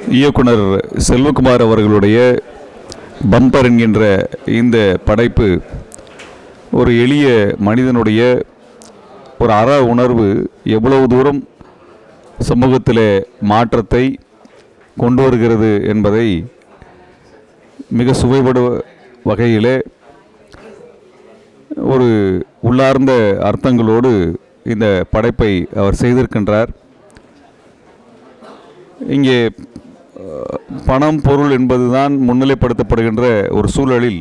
இயக்குனர் செல்வகுமார் அவர்களுடைய பம்பர் என்கின்ற இந்த படைப்பு ஒரு எளிய மனிதனுடைய ஒரு அற உணர்வு எவ்வளவு தூரம் சமூகத்தில் மாற்றத்தை கொண்டு வருகிறது என்பதை மிக சுவைபடு வகையிலே ஒரு உள்ளார்ந்த அர்த்தங்களோடு இந்த படைப்பை அவர் செய்திருக்கின்றார் இங்கே அஹ், பணம் பொருள் என்பதுதான் முன்னிலைப்படுத்தப்படுகின்ற ஒரு சூழலில்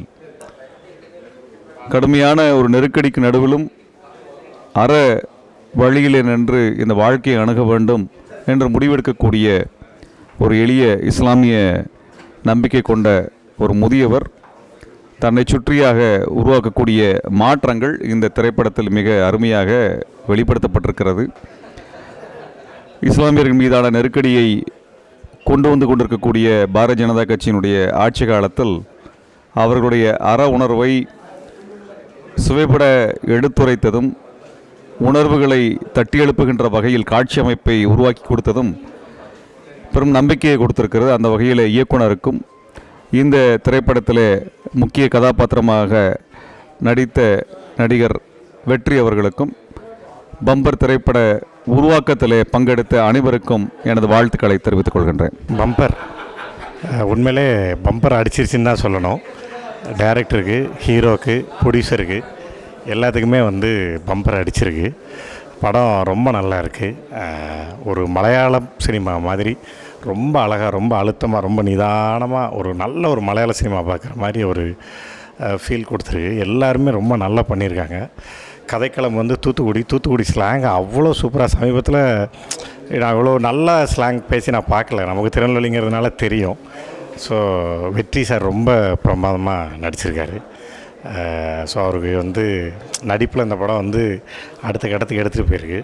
கடுமையான ஒரு நெருக்கடிக்கு நடுவிலும் அற வழியிலே நின்று இந்த வாழ்க்கையை அணுக வேண்டும் என்று முடிவெடுக்கக்கூடிய ஒரு எளிய இஸ்லாமிய நம்பிக்கை கொண்ட ஒரு முதியவர் தன்னை சுற்றியாக உருவாக்கக்கூடிய மாற்றங்கள் இந்த திரைப்படத்தில் மிக அருமையாக வெளிப்படுத்தப்பட்டிருக்கிறது இஸ்லாமியர்கள் மீதான நெருக்கடியை கொண்டு வந்து கொண்டிருக்கக்கூடிய பாரதிய ஜனதா கட்சியினுடைய ஆட்சி காலத்தில் அவர்களுடைய அற உணர்வை சுவைபட எடுத்துரைத்ததும் உணர்வுகளை தட்டி எழுப்புகின்ற வகையில் காட்சி அமைப்பை உருவாக்கி கொடுத்ததும் பெரும் நம்பிக்கையை கொடுத்திருக்கிறது அந்த வகையில் இயக்குனருக்கும் இந்த திரைப்படத்தில் முக்கிய கதாபாத்திரமாக நடித்த நடிகர் வெற்றி அவர்களுக்கும் பம்பர் திரைப்பட உருவாக்கத்திலே பங்கெடுத்த அனைவருக்கும் எனது வாழ்த்துக்களை தெரிவித்துக் கொள்கின்றேன் பம்பர் அஹ், உண்மையிலே பம்பர் அடிச்சிருச்சுன்னு தான் சொல்லணும் டைரக்டருக்கு ஹீரோக்கு ப்ரொடியூசருக்கு எல்லாத்துக்குமே வந்து பம்பர் அடிச்சிருக்கு படம் ரொம்ப நல்லா இருக்குது ஒரு மலையாளம் சினிமா மாதிரி ரொம்ப அழகாக ரொம்ப அழுத்தமாக ரொம்ப நிதானமாக ஒரு நல்ல ஒரு மலையாள சினிமா பார்க்குற மாதிரி ஒரு ஃபீல் கொடுத்துருக்கு எல்லாருமே ரொம்ப நல்லா பண்ணியிருக்காங்க கதைக்களம் வந்து தூத்துக்குடி தூத்துக்குடி ஸ்லாங் அவ்வளோ சூப்பராக சமீபத்தில் நான் அவ்வளோ நல்ல ஸ்லாங் பேசி நான் பார்க்கல நமக்கு திருநெல்வேலிங்கிறதுனால தெரியும் ஸோ வெற்றி சார் ரொம்ப பிரமாதமாக நடிச்சிருக்காரு ஸோ அவருக்கு வந்து நடிப்பில் இந்த படம் வந்து அடுத்த கட்டத்துக்கு எடுத்துகிட்டு போயிருக்கு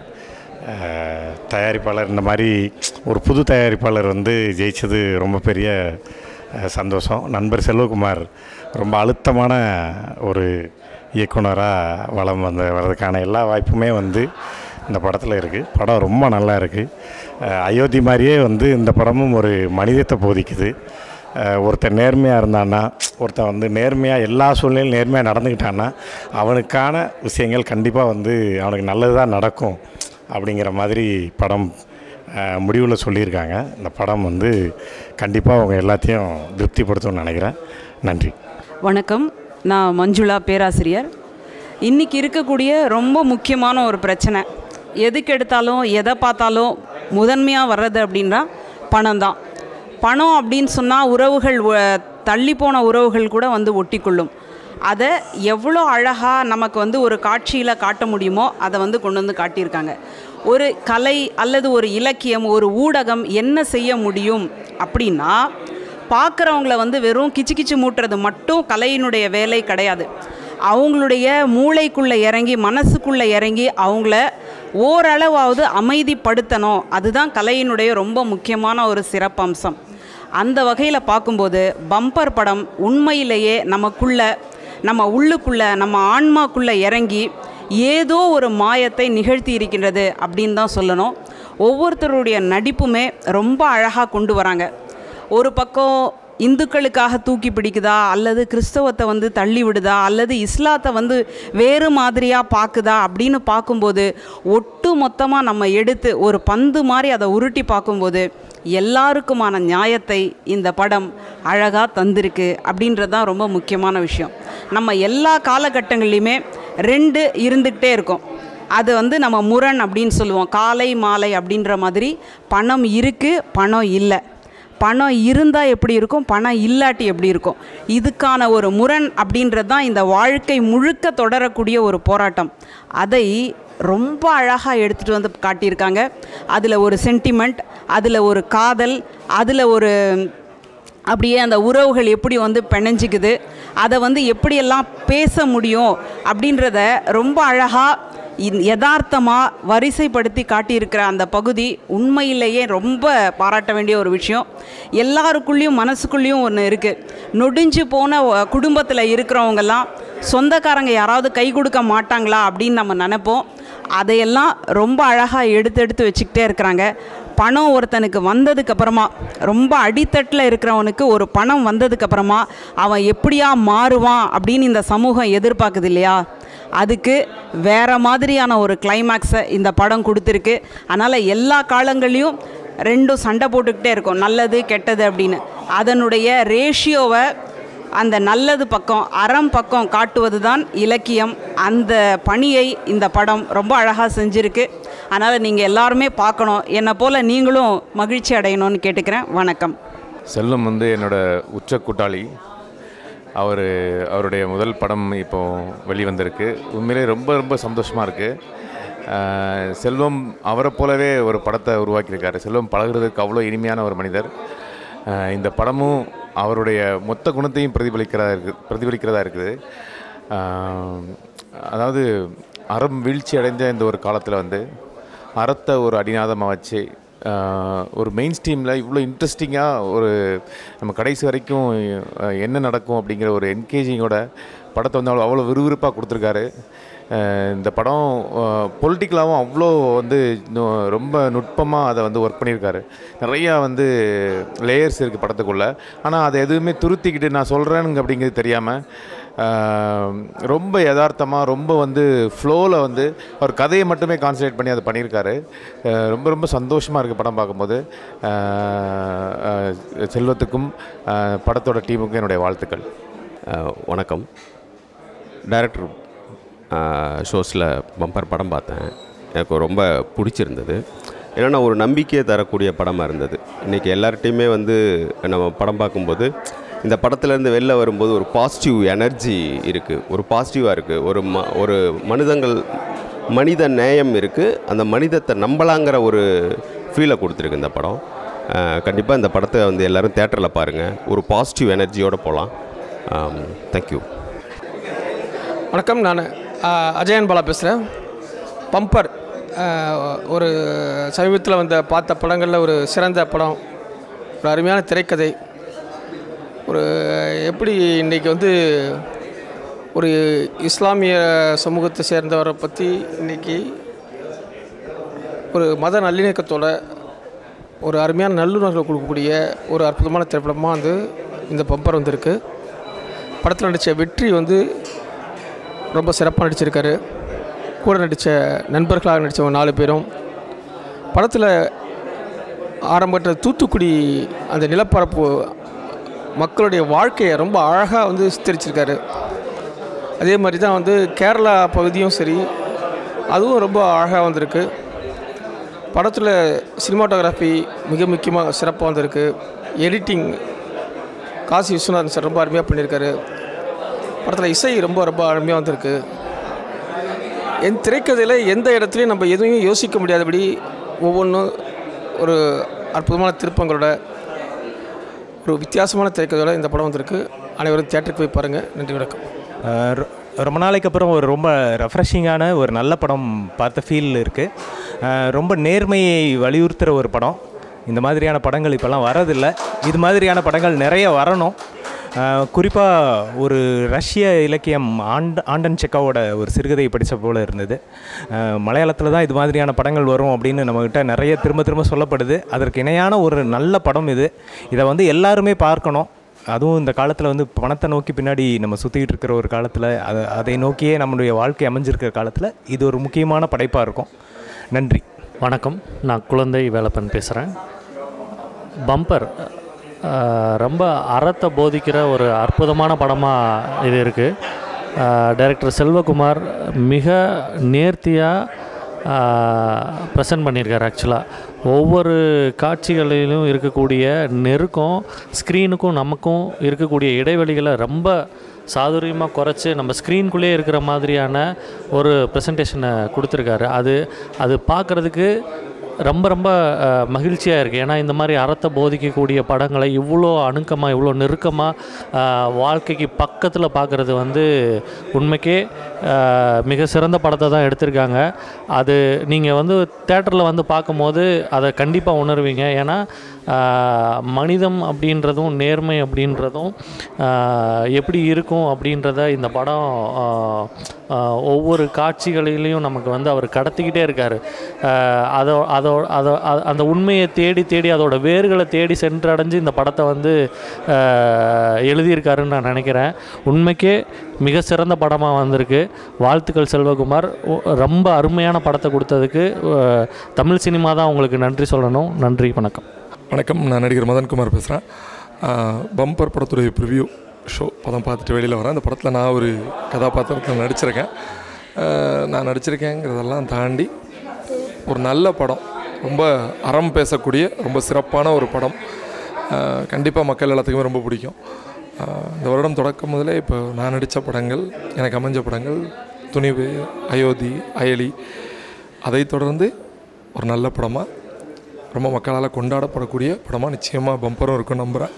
அஹ், தயாரிப்பாளர் இந்த மாதிரி ஒரு புது தயாரிப்பாளர் வந்து ஜெயிச்சது ரொம்ப பெரிய அஹ், சந்தோஷம் நண்பர் செல்வகுமார் ரொம்ப அழுத்தமான ஒரு இயக்குனராக வளம் வந்து வர்றதுக்கான எல்லா வாய்ப்புமே வந்து இந்த படத்தில் இருக்குது படம் ரொம்ப நல்லா இருக்குது அயோத்தி மாதிரியே வந்து இந்த படமும் ஒரு மனிதத்தை போதிக்குது அஹ், ஒருத்தன் நேர்மையாக இருந்தான்னா ஒருத்தன் வந்து நேர்மையாக எல்லா சூழ்நிலையும் நேர்மையாக நடந்துக்கிட்டான்னா அவனுக்கான விஷயங்கள் கண்டிப்பாக வந்து அவனுக்கு நல்லது தான் நடக்கும் அப்படிங்கிற மாதிரி படம் முடிவில் சொல்லியிருக்காங்க இந்த படம் வந்து கண்டிப்பாக அவங்க எல்லாத்தையும் திருப்திப்படுத்தும்னு நினைக்கிறேன் நன்றி வணக்கம் நான் மஞ்சுளா பேராசிரியர் இன்றைக்கி இருக்கக்கூடிய ரொம்ப முக்கியமான ஒரு பிரச்சனை எதுக்கு எடுத்தாலும் எதை பார்த்தாலும் முதன்மையாக வர்றது அப்படின்னா பணம் தான் பணம் அப்படின்னு சொன்னால் உறவுகள் வ- தள்ளி போன உறவுகள் கூட வந்து ஒட்டிக்கொள்ளும் அதை எவ்வளோ அழகாக நமக்கு வந்து ஒரு காட்சியில் காட்ட முடியுமோ அதை வந்து கொண்டு வந்து காட்டியிருக்காங்க ஒரு கலை அல்லது ஒரு இலக்கியம் ஒரு ஊடகம் என்ன செய்ய முடியும் அப்படின்னா பார்க்குறவங்கள வந்து வெறும் கிச்சு கிச்சு மூட்டுறது மட்டும் கலையினுடைய வேலை கிடையாது அவங்களுடைய மூளைக்குள்ளே இறங்கி மனசுக்குள்ளே இறங்கி அவங்கள ஓரளவாவது அமைதிப்படுத்தணும் அதுதான் கலையினுடைய ரொம்ப முக்கியமான ஒரு சிறப்பம்சம் அந்த வகையில் பார்க்கும்போது பம்பர் படம் உண்மையிலேயே நமக்குள்ள நம்ம உள்ளுக்குள்ள நம்ம ஆன்மாக்குள்ளே இறங்கி ஏதோ ஒரு மாயத்தை நிகழ்த்தி இருக்கின்றது அப்படின்னு தான் சொல்லணும் ஒவ்வொருத்தருடைய நடிப்புமே ரொம்ப அழகாக கொண்டு வராங்க ஒரு பக்கம் இந்துக்களுக்காக தூக்கி பிடிக்குதா அல்லது கிறிஸ்தவத்தை வந்து தள்ளி விடுதா அல்லது இஸ்லாத்தை வந்து வேறு மாதிரியாக பார்க்குதா அப்படின்னு பார்க்கும்போது ஒட்டு மொத்தமாக நம்ம எடுத்து ஒரு பந்து மாதிரி அதை உருட்டி பார்க்கும்போது எல்லாருக்குமான நியாயத்தை இந்த படம் அழகாக தந்திருக்கு அப்படின்றது தான் ரொம்ப முக்கியமான விஷயம் நம்ம எல்லா காலகட்டங்கள்லையுமே ரெண்டு இருந்துக்கிட்டே இருக்கும் அது வந்து நம்ம முரண் அப்படின்னு சொல்லுவோம் காலை மாலை அப்படின்ற மாதிரி பணம் இருக்குது பணம் இல்லை பணம் இருந்தால் எப்படி இருக்கும் பணம் இல்லாட்டி எப்படி இருக்கும் இதுக்கான ஒரு முரண் அப்படின்றது தான் இந்த வாழ்க்கை முழுக்க தொடரக்கூடிய ஒரு போராட்டம் அதை ரொம்ப அழகாக எடுத்துகிட்டு வந்து காட்டியிருக்காங்க அதில் ஒரு சென்டிமெண்ட் அதில் ஒரு காதல் அதில் ஒரு அப்படியே அந்த உறவுகள் எப்படி வந்து பிணைஞ்சிக்குது அதை வந்து எப்படியெல்லாம் பேச முடியும் அப்படின்றத ரொம்ப அழகாக யதார்த்தமாக வரிசைப்படுத்தி காட்டியிருக்கிற அந்த பகுதி உண்மையிலேயே ரொம்ப பாராட்ட வேண்டிய ஒரு விஷயம் எல்லாருக்குள்ளேயும் மனசுக்குள்ளேயும் ஒன்று இருக்குது நொடிஞ்சு போன குடும்பத்தில் இருக்கிறவங்கெல்லாம் சொந்தக்காரங்க யாராவது கை கொடுக்க மாட்டாங்களா அப்படின்னு நம்ம நினைப்போம் அதையெல்லாம் ரொம்ப அழகாக எடுத்து எடுத்து வச்சுக்கிட்டே இருக்கிறாங்க பணம் ஒருத்தனுக்கு வந்ததுக்கு அப்புறமா ரொம்ப அடித்தட்டில் இருக்கிறவனுக்கு ஒரு பணம் வந்ததுக்கு அப்புறமா அவன் எப்படியா மாறுவான் அப்படின்னு இந்த சமூகம் எதிர்பார்க்குது இல்லையா அதுக்கு வேற மாதிரியான ஒரு கிளைமேக்ஸை இந்த படம் கொடுத்துருக்கு அதனால் எல்லா காலங்களையும் ரெண்டும் சண்டை போட்டுக்கிட்டே இருக்கும் நல்லது கெட்டது அப்படின்னு அதனுடைய ரேஷியோவை அந்த நல்லது பக்கம் அறம் பக்கம் காட்டுவது தான் இலக்கியம் அந்த பணியை இந்த படம் ரொம்ப அழகாக செஞ்சுருக்கு அதனால் நீங்கள் எல்லாருமே பார்க்கணும் என்னை போல் நீங்களும் மகிழ்ச்சி அடையணும்னு கேட்டுக்கிறேன் வணக்கம் செல்வம் வந்து என்னோட உச்ச கூட்டாளி அவர் அவருடைய முதல் படம் இப்போ வெளிவந்திருக்கு உண்மையிலே ரொம்ப ரொம்ப சந்தோஷமாக இருக்குது செல்வம் அவரை போலவே ஒரு படத்தை உருவாக்கியிருக்காரு செல்வம் பழகுறதுக்கு அவ்வளோ இனிமையான ஒரு மனிதர் அஹ் இந்த படமும் அவருடைய மொத்த குணத்தையும் பிரதிபலிக்கிறதா இருக்குது பிரதிபலிக்கிறதா இருக்குது அஹ் அதாவது அறம் வீழ்ச்சி அடைந்த இந்த ஒரு காலத்தில் வந்து அறத்தை ஒரு அடிநாதமாக வச்சு ஆஹ், ஒரு மெயின் ஸ்ட்ரீமில் இவ்வளோ இன்ட்ரெஸ்டிங்காக ஒரு நம்ம கடைசி வரைக்கும் அஹ், என்ன நடக்கும் அப்படிங்கிற ஒரு என்கேஜிங்கோட படத்தை வந்து அவ்வளோ அவ்வளோ விறுவிறுப்பாக கொடுத்துருக்காரு அஹ், இந்த படம் பொலிட்டிக்கலாகவும் அவ்வளோ வந்து இன்னும் ரொம்ப நுட்பமாக அதை வந்து ஒர்க் பண்ணியிருக்காரு நிறையா வந்து லேயர்ஸ் இருக்குது படத்துக்குள்ளே ஆனால் அதை எதுவுமே துருத்திக்கிட்டு நான் சொல்கிறேனுங்க அப்படிங்கிறது தெரியாமல் ஆஹ் ரொம்ப யதார்த்தமாக ரொம்ப வந்து ஃப்ளோவில் வந்து அவர் கதையை மட்டுமே கான்சன்ட்ரேட் பண்ணி அதை பண்ணியிருக்காரு ஆஹ் ரொம்ப ரொம்ப சந்தோஷமாக இருக்குது படம் பார்க்கும்போது ஆஹ் ஆஹ் செல்வத்துக்கும் ஆஹ் படத்தோட டீமுக்கும் என்னுடைய வாழ்த்துக்கள் அஹ், வணக்கம் டைரக்டர் ஷோஸில் பம்பர் படம் பார்த்தேன் எனக்கு ரொம்ப பிடிச்சிருந்தது ஏன்னா ஒரு நம்பிக்கையை தரக்கூடிய படமாக இருந்தது இன்றைக்கி எல்லார்ட்டையுமே வந்து நம்ம படம் பார்க்கும்போது இந்த படத்துலேருந்து வெளில வரும்போது ஒரு பாசிட்டிவ் எனர்ஜி இருக்குது ஒரு பாசிட்டிவாக இருக்குது ஒரு ம ஒரு மனிதங்கள் மனித நேயம் இருக்குது அந்த மனிதத்தை நம்பலாங்கிற ஒரு ஃபீலை கொடுத்துருக்கு இந்த படம் கண்டிப்பாக இந்த படத்தை வந்து எல்லோரும் தேட்டரில் பாருங்கள் ஒரு பாசிட்டிவ் எனர்ஜியோடு போகலாம் தேங்க்யூ வணக்கம் நான் அஜயன் பாலா பேசுகிறேன் பம்பர் ஆஹ், ஒரு சமீபத்தில் வந்த பார்த்த படங்களில் ஒரு சிறந்த படம் ஒரு அருமையான திரைக்கதை ஒரு எப்படி இன்றைக்கி வந்து ஒரு இஸ்லாமிய சமூகத்தை சேர்ந்தவரை பற்றி இன்றைக்கி ஒரு மத நல்லிணக்கத்தோட ஒரு அருமையான நல்லுணர்வை கொடுக்கக்கூடிய ஒரு அற்புதமான திரைப்படமாக வந்து இந்த பம்பர் வந்திருக்கு படத்தில் நடித்த வெற்றி வந்து ரொம்ப சிறப்பாக நடிச்சிருக்காரு கூட நடித்த நண்பர்களாக நடித்தவங்க நாலு பேரும் படத்தில் ஆரம்பத்தில் தூத்துக்குடி அந்த நிலப்பரப்பு மக்களுடைய வாழ்க்கையை ரொம்ப அழகாக வந்து சித்தரிச்சிருக்காரு அதே மாதிரி தான் வந்து கேரளா பகுதியும் சரி அதுவும் ரொம்ப அழகாக வந்திருக்கு படத்தில் சினிமாட்டோகிராஃபி மிக முக்கியமாக சிறப்பாக வந்திருக்கு எடிட்டிங் காசி விஸ்வநாதன் சார் ரொம்ப அருமையாக பண்ணியிருக்காரு படத்தில் இசை ரொம்ப ரொம்ப அருமையாக வந்திருக்கு என் திரைக்கதையில் எந்த இடத்துலையும் நம்ம எதுவும் யோசிக்க முடியாதபடி ஒவ்வொன்றும் ஒரு அற்புதமான திருப்பங்களோட ஒரு வித்தியாசமான திரைக்கதையோட இந்த படம் வந்திருக்கு அனைவரும் தியேட்டருக்கு போய் பாருங்கள் நன்றி வணக்கம் அஹ் ரொ- ரொம்ப நாளைக்கு அப்புறம் ஒரு ரொம்ப ரெஃப்ரெஷிங்கான ஒரு நல்ல படம் பார்த்த ஃபீல் இருக்குது ரொம்ப நேர்மையை வலியுறுத்துகிற ஒரு படம் இந்த மாதிரியான படங்கள் இப்போல்லாம் வரதில்லை இது மாதிரியான படங்கள் நிறைய வரணும் குறிப்பாக ஒரு ரஷ்ய இலக்கியம் ஆண்ட ஆண்டன் செக்காவோட ஒரு சிறுகதையை படித்த போல் இருந்தது மலையாளத்தில் தான் இது மாதிரியான படங்கள் வரும் அப்படின்னு நம்மக்கிட்ட நிறைய திரும்ப திரும்ப சொல்லப்படுது அதற்கு இணையான ஒரு நல்ல படம் இது இதை வந்து எல்லாருமே பார்க்கணும் அதுவும் இந்த காலத்தில் வந்து பணத்தை நோக்கி பின்னாடி நம்ம சுற்றிக்கிட்டு இருக்கிற ஒரு காலத்தில் அதை அதை நோக்கியே நம்மளுடைய வாழ்க்கை அமைஞ்சிருக்கிற காலத்தில் இது ஒரு முக்கியமான படைப்பாக இருக்கும் நன்றி வணக்கம் நான் குழந்தை வேலப்பன் பேசுகிறேன் பம்பர் அஹ், ரொம்ப அறத்தை போதிக்கிற ஒரு அற்புதமான படமாக இது இருக்குது டைரக்டர் செல்வகுமார் மிக நேர்த்தியாக ப்ரெசென்ட் பண்ணியிருக்காரு ஆக்சுவலாக ஒவ்வொரு காட்சிகளிலும் இருக்கக்கூடிய நெருக்கம் ஸ்க்ரீனுக்கும் நமக்கும் இருக்கக்கூடிய இடைவெளிகளை ரொம்ப சாதுரியமாக குறைச்சி நம்ம ஸ்க்ரீன்குள்ளே இருக்கிற மாதிரியான ஒரு ப்ரெசன்டேஷனை கொடுத்துருக்காரு அது அது பார்க்குறதுக்கு ரொம்ப ரொம்ப மகிழ்ச்சியாக இருக்குது ஏன்னா இந்த மாதிரி அறத்தை போதிக்கக்கூடிய படங்களை இவ்வளோ அணுக்கமாக இவ்வளோ நெருக்கமாக வாழ்க்கைக்கு பக்கத்தில் பார்க்குறது வந்து உண்மைக்கே அஹ், மிக சிறந்த படத்தை தான் எடுத்திருக்காங்க அது நீங்கள் வந்து தேட்டரில் வந்து பார்க்கும்போது அதை கண்டிப்பாக உணர்வீங்க ஏன்னா அஹ், மனிதம் அப்படின்றதும் நேர்மை அப்படின்றதும் அஹ், எப்படி இருக்கும் அப்படின்றத இந்த படம் அஹ், ஆஹ், ஒவ்வொரு காட்சிகளிலையும் நமக்கு வந்து அவர் கடத்திக்கிட்டே இருக்கார் அதோ அதோ அதோ அ- அந்த உண்மையை தேடி தேடி அதோட வேர்களை தேடி சென்றடைஞ்சு இந்த படத்தை வந்து ஆஹ், எழுதியிருக்காருன்னு நான் நினைக்கிறேன் உண்மைக்கே மிக சிறந்த படமாக வந்திருக்கு வாழ்த்துக்கள் செல்வகுமார் ஒ- ரொம்ப அருமையான படத்தை கொடுத்ததுக்கு ஆஹ், தமிழ் சினிமா தான் உங்களுக்கு நன்றி சொல்லணும் நன்றி வணக்கம் வணக்கம் நான் நடிகர் மதன்குமார் பேசுகிறேன் பம்பர் படத்துடைய ப்ரிவ்யூ ஷோ படம் பார்த்துட்டு வெளியில் வரேன் அந்த படத்தில் நான் ஒரு கதாபாத்திரத்தில் நடிச்சிருக்கேன் ஆஹ் நான் நடிச்சிருக்கேங்கிறதெல்லாம் தாண்டி ஒரு நல்ல படம் ரொம்ப அறம் பேசக்கூடிய ரொம்ப சிறப்பான ஒரு படம் கண்டிப்பாக மக்கள் எல்லாத்துக்குமே ரொம்ப பிடிக்கும் ஆஹ் இந்த வருடம் தொடக்கம் முதலே இப்போ நான் நடித்த படங்கள் எனக்கு அமைஞ்ச படங்கள் துணிவு அயோத்தி அயலி அதைத் தொடர்ந்து ஒரு நல்ல படமாக ரொம்ப மக்களால் கொண்டாடப்படக்கூடிய படமாக நிச்சயமாக பம்பரும் இருக்கும் நம்புகிறேன்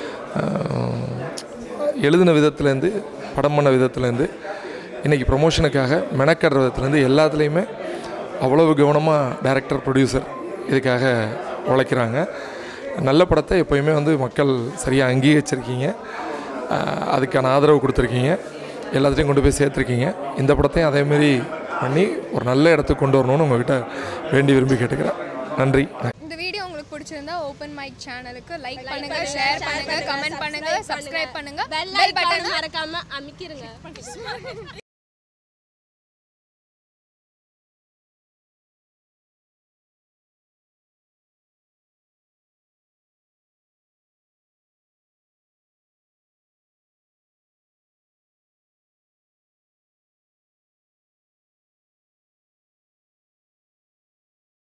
எழுதின விதத்துலேருந்து படம் பண்ண விதத்துலேருந்து இன்றைக்கி ப்ரொமோஷனுக்காக மெனக்கடுற விதத்துலேருந்து எல்லாத்துலேயுமே அவ்வளவு கவனமாக டைரக்டர் ப்ரொடியூசர் இதுக்காக உழைக்கிறாங்க நல்ல படத்தை எப்போயுமே வந்து மக்கள் சரியாக அங்கீகரிச்சிருக்கீங்க ஆஹ் அதுக்கான ஆதரவு கொடுத்துருக்கீங்க எல்லாத்தையும் கொண்டு போய் சேர்த்துருக்கீங்க இந்த படத்தையும் அதேமாரி பண்ணி ஒரு நல்ல இடத்துக்கு கொண்டு வரணும்னு உங்ககிட்ட வேண்டி விரும்பி கேட்டுக்கிறேன் நன்றி இந்த வீடியோ உங்களுக்கு பிடிச்சிருந்தா ஓப்பன் மைக் சேனலுக்கு லைக் பண்ணுங்க ஷேர் பண்ணுங்க கமெண்ட் பண்ணுங்க சப்ஸ்கிரைப் பண்ணுங்க பெல் பட்டன் மறக்காம அமைக்கிருங்க